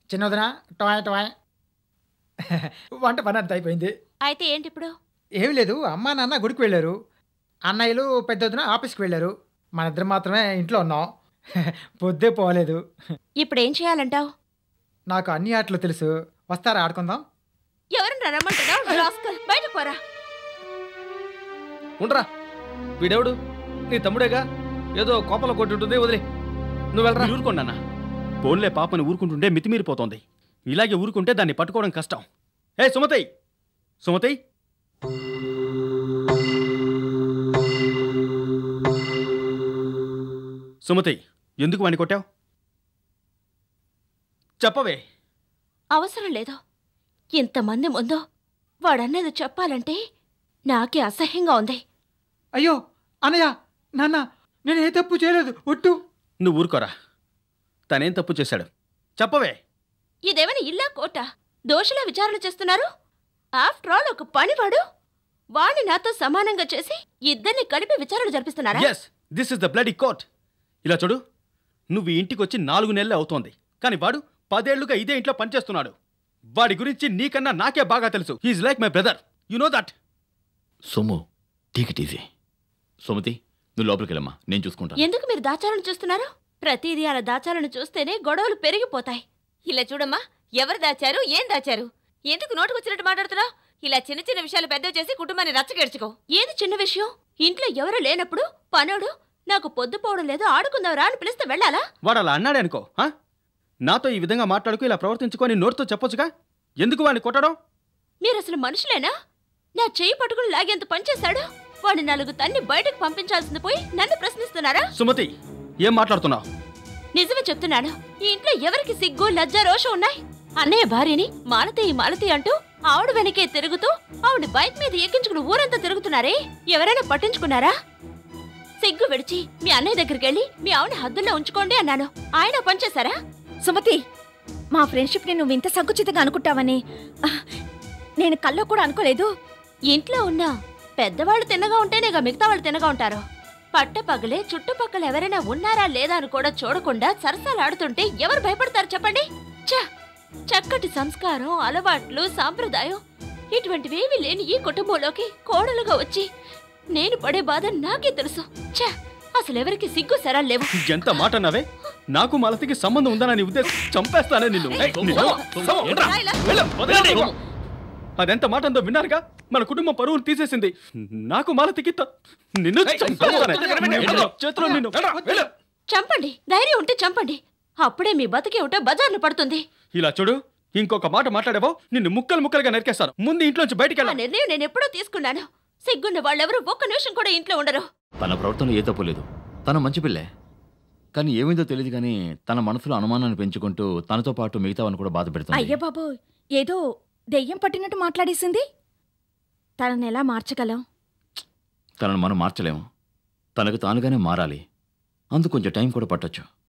చిన్నదిన టొయ్ టొయ్ వంట పని అంత అయిపోయింది అయితే ఏంటి ఇప్పుడు ఏం లేదు అమ్మా నాన్న గుడికి వెళ్ళారు అన్నయ్యలు పెద్దొద్దున ఆఫీస్కి వెళ్ళారు మన ఇద్దరు మాత్రమే ఇంట్లో ఉన్నాం పొద్దే పోలేదు ఇప్పుడు ఏం చేయాలంటావు నాకు అన్ని ఆటలు తెలుసు వస్తారా ఆడుకుందాం ఎవరన్నా రమ్మంటున్నావు రాస్కల్ బయట పోరా ఉండరా వీడెవడు నీ తమ్ముడేగా ఏదో కోపల కొట్టుంటుంది వదిలే నువ్వు వెళ్ళరా మీరు ఊరుకోండి అన్న పోన్లే పాపని ఊరుకుంటుంటే మితిమీరిపోతోంది ఇలాగే ఊరుకుంటే దాన్ని పట్టుకోవడం కష్టం ఏ సుమతయ్ సుమతయ్ సుమతయ్ ఎందుకు వాణ్ణి కొట్టావు చెప్పవే అవసరం లేదు ఇంతమంది ముందు వాడన్నది చెప్పాలంటే నాకే అసహ్యంగా ఉంది అయ్యో అన్నయ్య నాన్న నేను ఏ తప్పు చేయలేదు ఒట్టు నువ్వు ఊరుకోరా తనేం తప్పు చేశాడు చెప్పవే ఇదేమైనా ఇల్లా కోట దోషుల విచారణ చేస్తున్నారు ఆఫ్టర్ ఆల్ ఒక పనివాడు వాణ్ణి నాతో సమానంగా చేసి ఇద్దరిని కలిపి విచారణ జరిపిస్తున్నారా yes this is the bloody court ఇలా చూడు నువ్వు ఈ ఇంటికి వచ్చి నాలుగు నెలలే అవుతోంది కానీ వాడు పదేళ్లుగా ఇదే ఇంట్లో పనిచేస్తున్నాడు వాడి గురించి నీకన్నా నాకే బాగా తెలుసు he's like my brother you know that సొమ్ము టేక్ ఇట్ ఈజీ సుమతి నువ్వు లోపలికి వెళ్ళమ్మా నేను చూసుకుంటాను ఎందుకు మీరు దాచాలను చూస్తున్నారు ప్రతిదీ అలా దాచాలను చూస్తేనే గొడవలు పెరిగిపోతాయి ఇలా చూడమ్మా ఎవరు దాచారు ఏం దాచారు ఎందుకు నోటుకొచ్చినట్టు మాట్లాడుతున్నావు ఇలా చిన్న చిన్న విషయాలు పెద్దవి చేసి కుటుంబాన్ని రచ్చగెడుచుకో ఏది చిన్న విషయం ఇంట్లో ఎవరు లేనప్పుడు పనోడు నాకు పొద్దుపోవడం లేదు ఆడుకుందాంరా అని పిలిస్తే వెళ్ళాలా వాడు అలా అన్నాడే అనుకో ఆ? నాతో ఈ విధంగా మాట్లాడుకు ఇలా ప్రవర్తించుకొని నోటితో చెప్పొచ్చుగా ఎందుకు వాడిని కొట్టడం మీరు అసలు మనుషులేనా నా చెయ్యి పట్టుకుని లాగేంత పనిచేశాడు వాడిని నలుగు తన్ని బయటకు పంపించాల్సింది పోయి నన్ను ప్రశ్నిస్తున్నారా సుమతి ఏం మాట్లాడుతున్నావు నిజమే చెప్తున్నాను ఈ ఇంట్లో ఎవరికి సిగ్గు లజ్జ రోషం ఉన్నాయి అన్నయ్య భార్యని మాలతి మాలతి అంటూ ఆవిడ వెనకే తిరుగుతూ ఆవిడ బైక్ మీద ఎక్కించుకుని ఊరంతా తిరుగుతున్నారే ఎవరైనా పట్టించుకున్నారా సిగ్గు విడిచి మీ అన్నయ్య దగ్గరికి వెళ్ళి మీ ఆవిడ హద్దుల్లో ఉంచుకోండి అన్నాను ఆయన పనిచేశారా సుమతి మా ఫ్రెండ్షిప్ని నువ్వు ఇంత సంకుచితంగా అనుకుంటావని ఆ, నేను కల్లో కూడా అనుకోలేదు ఇంట్లో ఉన్న పెద్దవాళ్ళు తిన్నగా ఉంటేనేగా మిగతా వాళ్ళు తిన్నగా ఉంటారు పట్ట పగలే చుట్టుపక్కల ఎవరైనా ఉన్నారా లేదా అని కూడా చూడకుండా సరసాలాడుతుంటే ఎవరు భయపడతారు చెప్పండి ఛ! చక్కటి సంస్కారం అలవాట్లు సాంప్రదాయం ఇటువంటివేమీ లేని ఈ కుటుంబంలోకి కోడలుగా వచ్చి నేను పడే బాధ నాకే తెలుసు ఛ! అసలు ఎవరికి సిగ్గు సరా లేవు ఎంత మాట అన్నావే నాకు మలతికి సంబంధం ఉందని నీ ఉద్దేశం చంపేస్తానే నిన్ను ఏయ్, నిన్ను. సోము, ఉండరా. వెళ్ళు, వదలండి. అదెంత మాట అందో విన్నారుగా మన కుటుంబం పరువును తీసేసింది నాకు మాలతికి త- నిన్ను చంపేస్తానే. నిన్ను, చేతిలో నిన్ను వెళ్ళు. చంపండి ధైర్యం ఉంటే చంపండి అప్పుడే మీ బతికే ఉంటే బజార్లు పడుతుంది ఇలా చూడు ఇంకొక మాట మాట్లాడావో నిన్ను ముక్కలు ముక్కలుగా నరికేస్తాను ముందు ఇంట్లోంచి బయటికి ఆ వెళ్ళాను నిర్ణయం నేను ఎప్పుడో తీసుకున్నాను సిగ్గున్న వాళ్ళెవరూ ఒక్క నిమిషం కూడా ఇంట్లో ఉండరు తన ప్రవర్తనలో ఏ తప్పు లేదు తను మంచి పిల్లే కానీ ఏమైందో తెలియదు కానీ తన మనసులో అనుమానాన్ని పెంచుకుంటూ తనతో పాటు మిగతావని కూడా బాధ పెడుతుంది అయ్య బాబు ఏదో దెయ్యం పట్టినట్టు మాట్లాడేసింది తనని ఎలా మార్చగలం తనను మనం మార్చలేము తనకు తానుగానే మారాలి అందుకు కొంచెం టైం కూడా పట్టొచ్చు